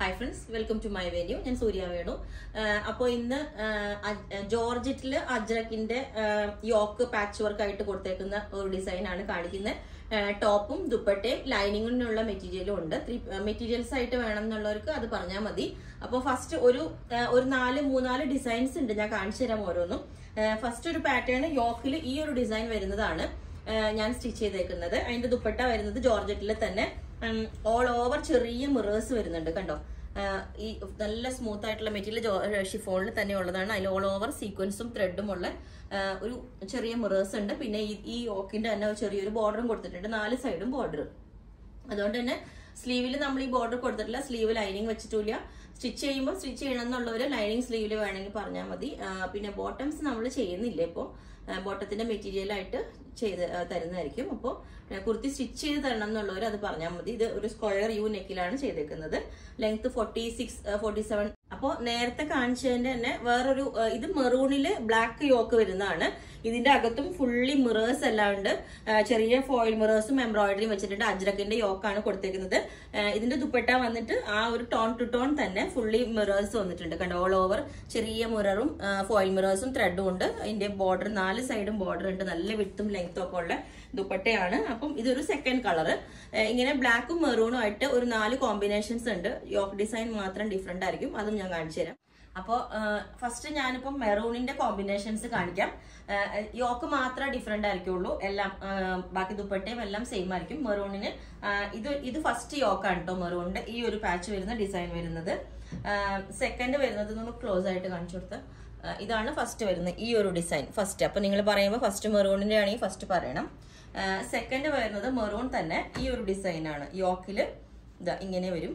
hi friends welcome to my venue ഞാൻ സൂര്യ വേണു അപ്പോൾ ഇന്ന് ജോർജറ്റിൽ അജ്രക്കിന്റെ യോക്ക് പാച്ച് വർക്ക് ആയിട്ട് കൊടുത്തേക്കുന്ന ഒരു ഡിസൈൻ ആണ് കാണിക്കുന്നത് ടോപ്പും ദുപ്പട്ടയും ലൈനിങ്ങിനുള്ള മെറ്റീരിയലും ഉണ്ട് ത്രീ മെറ്റീരിയൽസ് ആയിട്ട് വേണം എന്നുള്ളവർക്ക് അത് പറഞ്ഞാൽ മതി അപ്പോൾ ഫസ്റ്റ് ഒരു ആ, ഒരു നാല് മൂന്നാല് ഡിസൈൻസ് ഉണ്ട് ഞാൻ കാണിച്ചു തരാം ഓരോന്നും ഫസ്റ്റ് ഒരു പാറ്റേൺ യോക്കിൽ ഈ ഒരു ഡിസൈൻ വരുന്നതാണ് ആ, ഞാൻ സ്റ്റിച്ച് ചെയ്തേക്കുന്നത് അതിന്റെ ദുപ്പട്ട വരുന്നത് ജോർജറ്റിൽ തന്നെ ഓൾ ഓവർ ചെറിയ മിറേഴ്സ് വരുന്നുണ്ട് കണ്ടോ ആ, ഈ നല്ല സ്മൂത്ത് ആയിട്ടുള്ള മെറ്റീരിയൽ ഷിഫോണിൽ തന്നെ ഉള്ളതാണ് അതിൽ ഓൾ ഓവർ സീക്വൻസും ത്രെഡും ഉള്ള ആ, ഒരു ചെറിയ മിറേഴ്സ് ഉണ്ട് പിന്നെ ഈ ഈ ഓക്കിന്റെ തന്നെ ചെറിയൊരു ബോർഡറും കൊടുത്തിട്ടുണ്ട് നാല് സൈഡും ബോർഡർ അതുകൊണ്ട് തന്നെ സ്ലീവിൽ നമ്മൾ ഈ ബോർഡർ കൊടുത്തിട്ടില്ല സ്ലീവ് ലൈനിങ് വെച്ചിട്ടില്ല സ്റ്റിച്ച് ചെയ്യുമ്പോൾ സ്റ്റിച്ച് ചെയ്യണം എന്നുള്ളവർ ലൈനിങ് സ്ലീവിൽ വേണമെങ്കിൽ പറഞ്ഞാൽ മതി ആ, പിന്നെ ബോട്ടംസ് നമ്മൾ ചെയ്യുന്നില്ല ഇപ്പോൾ ബോട്ടത്തിന്റെ മെറ്റീരിയൽ ആയിട്ട് ചെയ്ത് ആ, തരുന്നതായിരിക്കും അപ്പോൾ കുർത്തി സ്റ്റിച്ച് ചെയ്ത് തരണം എന്നുള്ളവർ അത് പറഞ്ഞാൽ മതി ഇത് ഒരു സ്ക്വയർ യു നെക്കിലാണ് ചെയ്തേക്കുന്നത് length forty six forty seven അപ്പോൾ നേരത്തെ കാണിച്ചതിന്റെ തന്നെ വേറൊരു ആ, ഇത് മെറൂണില് ബ്ലാക്ക് യോക്ക് വരുന്നതാണ് ഇതിന്റെ അകത്തും ഫുള്ളി മിറേഴ്സ് എല്ലാം ഉണ്ട് ആ, ചെറിയ ഫോയിൽ മിറേഴ്സും എംബ്രോയിഡറിയും വെച്ചിട്ടുണ്ട് അജ്രക്കിന്റെ യോക്കാണ് കൊടുത്തേക്കുന്നത് ആ, ഇതിന്റെ ദുപ്പട്ട വന്നിട്ട് ആ ഒരു ടോൺ ടു ടോൺ തന്നെ ഫുള്ളി മിറേഴ്സ് വന്നിട്ടുണ്ട് കണ്ടോ ഓൾ ഓവർ ചെറിയ മിററും ഫോയിൽ മിറേഴ്സും ത്രെഡും ഉണ്ട് അതിന്റെ ബോർഡർ നാല് സൈഡും ബോർഡർ ഉണ്ട് നല്ല വിട്ടും ലെങ്ത്തും ഒക്കെ ഉള്ള ദുപ്പട്ടയാണ് അപ്പം ഇതൊരു സെക്കൻഡ് കളർ ഇങ്ങനെ ബ്ലാക്കും മെറൂണും ആയിട്ട് ഒരു നാല് കോമ്പിനേഷൻസ് ഉണ്ട് യോക്ക് ഡിസൈൻ മാത്രം ഡിഫറെന്റ് ആയിരിക്കും അതും ഞാൻ കാണിച്ചു തരാം അപ്പോൾ ഫസ്റ്റ് ഞാനിപ്പം മെറൂണിന്റെ കോമ്പിനേഷൻസ് കാണിക്കാം യോക്ക് മാത്രമേ ഡിഫറെന്റ് ആയിരിക്കുള്ളൂ എല്ലാം ആ, ബാക്കി ദുപ്പട്ടയും എല്ലാം സെയിം ആയിരിക്കും മെറൂണിന് ആ, ഇത് ഇത് ഫസ്റ്റ് യോക്കാണ് കേട്ടോ മെറൂണിന്റെ ഈ ഒരു പാച്ച് വരുന്ന ഡിസൈൻ വരുന്നത് സെക്കൻഡ് വരുന്നത് നമ്മൾ ക്ലോസ് ആയിട്ട് കാണിച്ചു കൊടുത്ത ഇതാണ് ഫസ്റ്റ് വരുന്നത് ഈ ഒരു ഡിസൈൻ ഫസ്റ്റ് അപ്പൊ നിങ്ങൾ പറയുമ്പോൾ ഫസ്റ്റ് മെറൂണിന്റെ ആണെങ്കിൽ ഫസ്റ്റ് പറയണം സെക്കൻഡ് വരുന്നത് മെറൂൺ തന്നെ ഈ ഒരു ഡിസൈൻ ആണ് യോക്കില് ഇതാ ഇങ്ങനെ വരും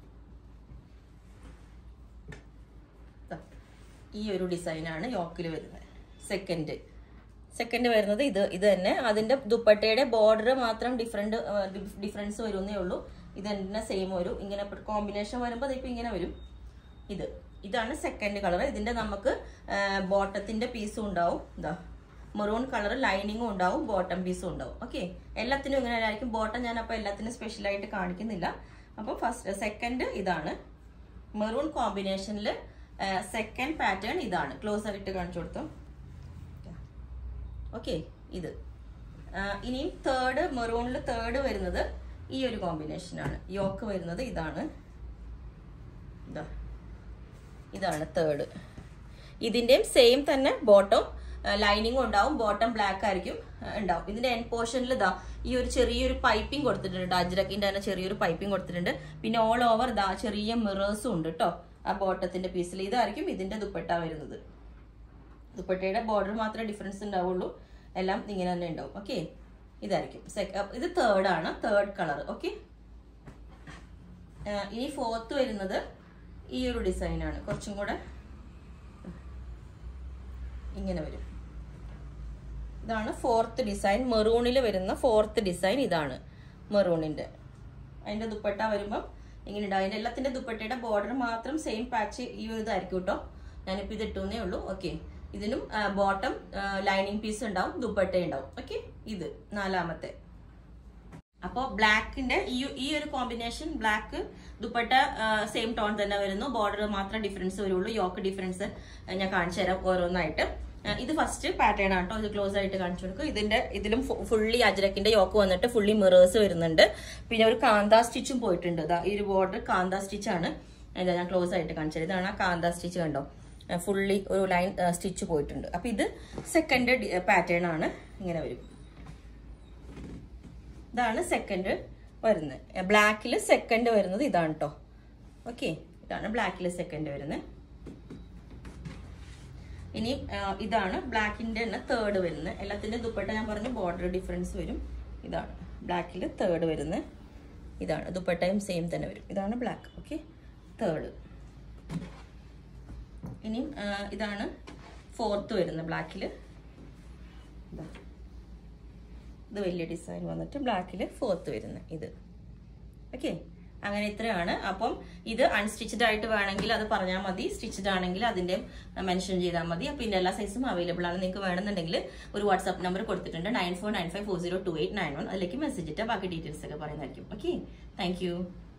ദാ, ഈ ഒരു ഡിസൈനാണ് യോക്കിൽ വരുന്നത് സെക്കൻഡ് സെക്കൻഡ് വരുന്നത് ഇത് ഇത് തന്നെ അതിന്റെ ദുപ്പട്ടയുടെ ബോർഡർ മാത്രം ഡിഫറെന്റ് ഡിഫറൻസ് വരുന്നേ ഉള്ളൂ ഇത് തന്നെ സെയിം വരും ഇങ്ങനെ കോമ്പിനേഷൻ വരുമ്പോൾ അതിപ്പോ ഇങ്ങനെ വരും ഇത് ഇതാണ് സെക്കൻഡ് കളർ ഇതിന്റെ നമുക്ക് ബോട്ടത്തിന്റെ പീസും ഉണ്ടാവും ഇതാ മെറൂൺ കളർ ലൈനിങ്ങും ഉണ്ടാവും ബോട്ടം പീസും ഉണ്ടാവും ഓക്കെ എല്ലാത്തിനും ഇങ്ങനെ ആയിരിക്കും ബോട്ടം ഞാൻ അപ്പോൾ എല്ലാത്തിനും സ്പെഷ്യൽ ആയിട്ട് കാണിക്കുന്നില്ല അപ്പോൾ ഫസ്റ്റ് സെക്കൻഡ് ഇതാണ് മെറൂൺ കോമ്പിനേഷനിൽ സെക്കൻഡ് പാറ്റേൺ ഇതാണ് ക്ലോസ് ആയിട്ട് കാണിച്ചു കൊടുത്തു ഓക്കെ ഇത് ആ, ഇനിയും തേർഡ് മെറൂണിൽ തേർഡ് വരുന്നത് ഈ ഒരു കോമ്പിനേഷനാണ് യോക്ക് വരുന്നത് ഇതാണ് ഇതാ ഇതാണ് തേർഡ് ഇതിന്റെയും സെയിം തന്നെ ബോട്ടം ലൈനിങ് ഉണ്ടാവും ബോട്ടം ബ്ലാക്ക് ആയിരിക്കും ആ, ഉണ്ടാവും ഇതിന്റെ എൻ പോർഷനിൽ ഇതാ ഈ ഒരു ചെറിയൊരു പൈപ്പിംഗ് കൊടുത്തിട്ടുണ്ട് അജ്രക്കിന്റെ തന്നെ ചെറിയൊരു പൈപ്പിംഗ് കൊടുത്തിട്ടുണ്ട് പിന്നെ ഓൾ ഓവർ ഇതാ ചെറിയ മിറേഴ്സും ഉണ്ട് കേട്ടോ ആ ബോട്ടത്തിന്റെ പീസിൽ ഇതായിരിക്കും ഇതിന്റെ ദുപ്പട്ട വരുന്നത് ദുപ്പട്ടയുടെ ബോർഡർ മാത്രമേ ഡിഫറൻസ് ഉണ്ടാവുള്ളൂ എല്ലാം ഇങ്ങനെ തന്നെ ഉണ്ടാവും ഓക്കെ ഇതായിരിക്കും സെക്ക- ഇത് തേർഡ് ആണ് തേർഡ് കളർ ഓക്കെ ഇനി ഫോർത്ത് വരുന്നത് ഈ ഒരു ഡിസൈൻ ആണ് കുറച്ചും കൂടെ ഇങ്ങനെ വരും ഇതാണ് ഫോർത്ത് ഡിസൈൻ മെറൂണിൽ വരുന്ന ഫോർത്ത് ഡിസൈൻ ഇതാണ് മെറൂണിന്റെ അതിന്റെ ദുപ്പട്ട വരുമ്പം ഇങ്ങനെ ഉണ്ടാവും അതിന്റെ എല്ലാത്തിന്റെ ദുപ്പട്ടയുടെ ബോർഡർ മാത്രം സെയിം പാച്ച് ഈ ഒരു ഇതായിരിക്കും കേട്ടോ ഞാനിപ്പോൾ ഇത് ഇട്ടുന്നേ ഉള്ളൂ ഓക്കെ ഇതിനും ബോട്ടം ലൈനിങ് പീസ് ഉണ്ടാവും ദുപ്പട്ട ഉണ്ടാവും ഓക്കെ ഇത് നാലാമത്തെ അപ്പോൾ ബ്ലാക്കിന്റെ ഈ ഈ ഒരു combination black dupatta same tone തന്നെ വരുന്നു ബോർഡർ മാത്രം ഡിഫറൻസ് വരുള്ളൂ യോക്ക് ഡിഫറൻസ് ഞാൻ കാണിച്ചു തരാം ഓരോന്നായിട്ട് ആ, ഇത് ഫസ്റ്റ് പാറ്റേൺ ആണ് കേട്ടോ ഇത് ക്ലോസ് ആയിട്ട് കാണിച്ചു കൊടുക്കും ഇതിന്റെ ഇതിലും ഫുള്ളി അജ്രക്കിന്റെ യോക്ക് വന്നിട്ട് ഫുള്ളി മിറേഴ്സ് വരുന്നുണ്ട് പിന്നെ ഒരു കാന്ത സ്റ്റിച്ചും പോയിട്ടുണ്ട് ഇതാ ഈ ഒരു ബോർഡർ കാന്ത സ്റ്റിച്ച് ആണ് എന്താ ഞാൻ ക്ലോസ് ആയിട്ട് കാണിച്ചത് ഇതാണ് ആ കാന്ത സ്റ്റിച്ച് കണ്ടോ ഫുള്ളി ഒരു ലൈൻ സ്റ്റിച്ച് പോയിട്ടുണ്ട് അപ്പൊ ഇത് സെക്കൻഡ് പാറ്റേൺ ആണ് ഇങ്ങനെ വരും ഇതാണ് സെക്കൻഡ് വരുന്നത് ബ്ലാക്കിൽ സെക്കൻഡ് വരുന്നത് ഇതാണ് കേട്ടോ ഓക്കെ ഇതാണ് ബ്ലാക്കിൽ സെക്കൻഡ് വരുന്നത് ഇനി ആ, ഇതാണ് ബ്ലാക്കിന്റെ തന്നെ തേർഡ് വരുന്നത് എല്ലാത്തിന്റെ ദുപ്പട്ട ഞാൻ പറഞ്ഞു ബോർഡർ ഡിഫറൻസ് വരും ഇതാണ് ബ്ലാക്കിൽ തേർഡ് വരുന്നത് ഇതാണ് ദുപ്പട്ടയും സെയിം തന്നെ വരും ഇതാണ് ബ്ലാക്ക് ഓക്കെ തേർഡ് ഇനി ആ, ഇതാണ് ഫോർത്ത് വരുന്നത് ബ്ലാക്കിൽ ഇതാ ഇത് വലിയ ഡിസൈൻ വന്നിട്ട് ബ്ലാക്കിൽ ഫോർത്ത് വരുന്നത് ഇത് ഓക്കെ അങ്ങനെ ഇത്രയാണ് അപ്പം ഇത് അൺസ്റ്റിച്ചഡ് ആയിട്ട് വേണമെങ്കിൽ അത് പറഞ്ഞാൽ മതി സ്റ്റിച്ചഡ് ആണെങ്കിൽ അതിന്റെ മെൻഷൻ ചെയ്താൽ മതി അപ്പം ഇതിന്റെ എല്ലാ സൈസും അവൈലബിൾ ആണ് നിങ്ങൾക്ക് വേണമെന്നുണ്ടെങ്കിൽ ഒരു വാട്സ്ആപ്പ് നമ്പർ കൊടുത്തിട്ടുണ്ട് nine four nine five four zero two eight nine one അതിലേക്ക് മെസ്സേജ് ഇട്ട് ബാക്കി ഡീറ്റെയിൽസ് ഒക്കെ പറയുന്നതായിരിക്കും ഓക്കെ താങ്ക് യു